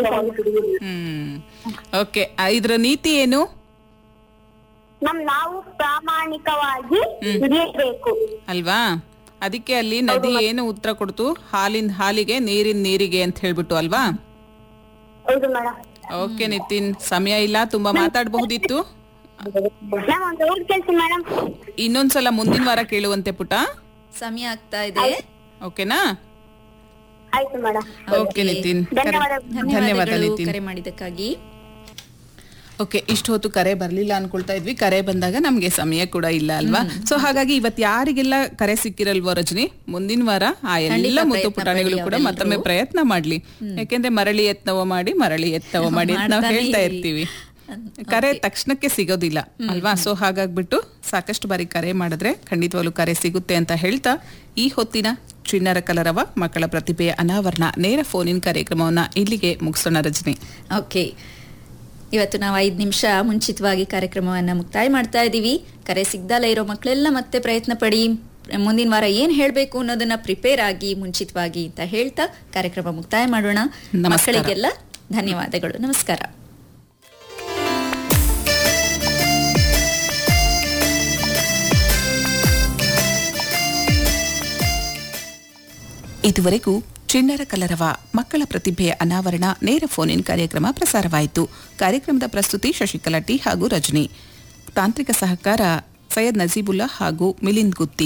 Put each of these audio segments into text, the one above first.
ಹ್ಮ್ okay ಇದ್ರ ನೀತಿ ಏನು ನಮ್ ನಾವು ಪ್ರಾಮಾಣಿಕವಾಗಿ ಇರಬೇಕು ಅಲ್ವಾ ಅದಕ್ಕೆ ಅಲ್ಲಿ ನದಿ ಏನು ಉತ್ತರ ಕೊಡ್ತು ಹಾಲಿನ ಹಾಲಿಗೆ ನೀರಿನ ನೀರಿಗೆ ಅಂತ ಹೇಳ್ಬಿಟ್ಟು ಅಲ್ವಾ ಹೌದು ಮೇಡಮ್ ಓಕೆ ನಿತಿನ್ ಸಮಯ ಇಲ್ಲ ತುಂಬಾ ಮಾತಾಡಬಹುದಿತ್ತು ಮ್ಯಾಮ್ ಒಂದು ಊರ್ ಕೆಲ್ಸ ಮೇಡಮ್ ಇನ್ನೊಂದ್ಸಲ ಮುಂದಿನ ವಾರ ಕೇಳುವಂತೆ ಪುಟ ಸಮಯ ಆಗ್ತಾ ಇದೆ ಓಕೆನಾ ಆಯ್ತು ಮೇಡಮ್ ಓಕೆ ನಿತಿನ್ ಕರೆ- ಧನ್ಯವಾದಗಳು. ಧನ್ಯವಾದ ಧನ್ಯವಾದಗಳು ನಿತಿನ್ ಕರೆ ಮಾಡಿದ್ದಕ್ಕಾಗಿ ಓಕೆ ಇಷ್ಟು ಹೊತ್ತು ಕರೆ ಬರ್ಲಿಲ್ಲ ಅನ್ಕೊಳ್ತಾ ಇದ್ವಿ ಕರೆ ಬಂದಾಗ ನಮ್ಗೆ ಸಮಯ ಕೂಡ ಇಲ್ಲ ಅಲ್ವಾ ಸೊ ಹಾಗಾಗಿ ಇವತ್ ಯಾರಿಗೆಲ್ಲ ಕರೆ ಸಿಕ್ಕಿರಲ್ವೋ ರಜನಿ ಮುಂದಿನ ವಾರ ಆ ಎಲ್ಲ ಮುತ್ತು ಪುಟಾಣಿಗಳು ಕೂಡ ಮತ್ತೊಮ್ಮೆ ಪ್ರಯತ್ನ ಮಾಡ್ಲಿ ಯಾಕೆಂದ್ರೆ ಮರಳಿ ಯತ್ನವ ಮಾಡಿ ಮರಳಿ ಯತ್ನವ ಮಾಡಿ ಅಂತ ನಾವು ಮಾಡ್ತಾನೆ ಹೇಳ್ತಾ ಇರಿ. ಇರ್ತೀವಿ ಕರೆ ತಕ್ಷಣಕ್ಕೆ ಸಿಗೋದಿಲ್ಲ ಅಲ್ವಾ ಸೊ ಹಾಗಾಗ್ಬಿಟ್ಟು ಸಾಕಷ್ಟು ಬಾರಿ ಕರೆ ಮಾಡಿದ್ರೆ ಖಂಡಿತವಾಗ್ಲೂ ಕರೆ ಸಿಗುತ್ತೆ ಅಂತ ಹೇಳ್ತಾ ಈ ಹೊತ್ತಿನ ಚಿಣ್ಣರ ಕಲರವ ಮಕ್ಕಳ ಪ್ರತಿಭೆಯ ಅನಾವರಣ ನೇರ ಫೋನಿನ್ ಕಾರ್ಯಕ್ರಮವನ್ನ ಇಲ್ಲಿಗೆ ಮುಗಿಸೋಣ ರಜನಿ ಓಕೆ ಇವತ್ತು ನಾವು ಐದು ನಿಮಿಷ ಮುಂಚಿತವಾಗಿ ಕಾರ್ಯಕ್ರಮವನ್ನು ಮುಕ್ತಾಯ ಮಾಡ್ತಾ ಇದ್ದೀವಿ ಕರೆ ಸಿಗ್ದಲ್ಲ ಇರೋ ಮಕ್ಕಳೆಲ್ಲ ಮತ್ತೆ ಪ್ರಯತ್ನ ಪಡಿ ಮುಂದಿನ ವಾರ ಏನ್ ಹೇಳ್ಬೇಕು ಅನ್ನೋದನ್ನ ಪ್ರಿಪೇರ್ ಆಗಿ ಮುಂಚಿತವಾಗಿ ಅಂತ ಹೇಳ್ತಾ ಕಾರ್ಯಕ್ರಮ ಮುಕ್ತಾಯ ಮಾಡೋಣ ನಮಸ್ಕಾರ. ಮಕ್ಕಳಿಗೆಲ್ಲ ಧನ್ಯವಾದಗಳು ನಮಸ್ಕಾರ ಇದುವರೆಗೂ ಚಿಣ್ಣರ ಕಲರವ ಮಕ್ಕಳ ಪ್ರತಿಭೆಯ ಅನಾವರಣ ನೇರ ಫೋನ್ ಇನ್ ಕಾರ್ಯಕ್ರಮ ಪ್ರಸಾರವಾಯಿತು ಕಾರ್ಯಕ್ರಮದ ಪ್ರಸ್ತುತಿ ಶಶಿಕಲಾ ಟಿ ಹಾಗೂ ರಜನಿ ತಾಂತ್ರಿಕ ಸಹಕಾರ ಸೈಯದ್ ನಜೀಬುಲ್ಲಾ ಹಾಗೂ ಮಿಲಿಂದ್ ಗುತ್ತಿ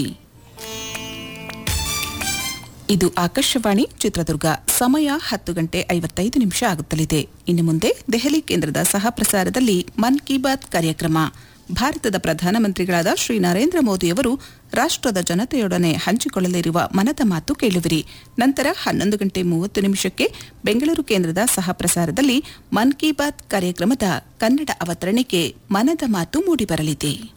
ಇದು ಆಕಾಶವಾಣಿ ಚಿತ್ರದುರ್ಗ ಸಮಯ ಹತ್ತು ಗಂಟೆ ಐವತ್ತೈದು ನಿಮಿಷ ಆಗುತ್ತಲಿದೆ ಇನ್ನು ಮುಂದೆ ದೆಹಲಿ ಕೇಂದ್ರದ ಸಹ ಪ್ರಸಾರದಲ್ಲಿ ಮನ್ ಕಿ ಬಾತ್ ಕಾರ್ಯಕ್ರಮ ಭಾರತದ ಪ್ರಧಾನಮಂತ್ರಿಗಳಾದ ಶ್ರೀ ನರೇಂದ್ರ ಮೋದಿಯವರು ರಾಷ್ಟ್ರದ ಜನತೆಯೊಡನೆ ಹಂಚಿಕೊಳ್ಳಲಿರುವ ಮನದ ಮಾತು ಕೇಳುವಿರಿ ನಂತರ ಹನ್ನೊಂದು ಗಂಟೆ ಮೂವತ್ತು ನಿಮಿಷಕ್ಕೆ ಬೆಂಗಳೂರು ಕೇಂದ್ರದ ಸಹ ಪ್ರಸಾರದಲ್ಲಿ ಮನ್ ಕಿ ಬಾತ್ ಕಾರ್ಯಕ್ರಮದ ಕನ್ನಡ ಅವತರಣಿಕೆ ಮನದ ಮಾತು ಮೂಡಿಬರಲಿದೆ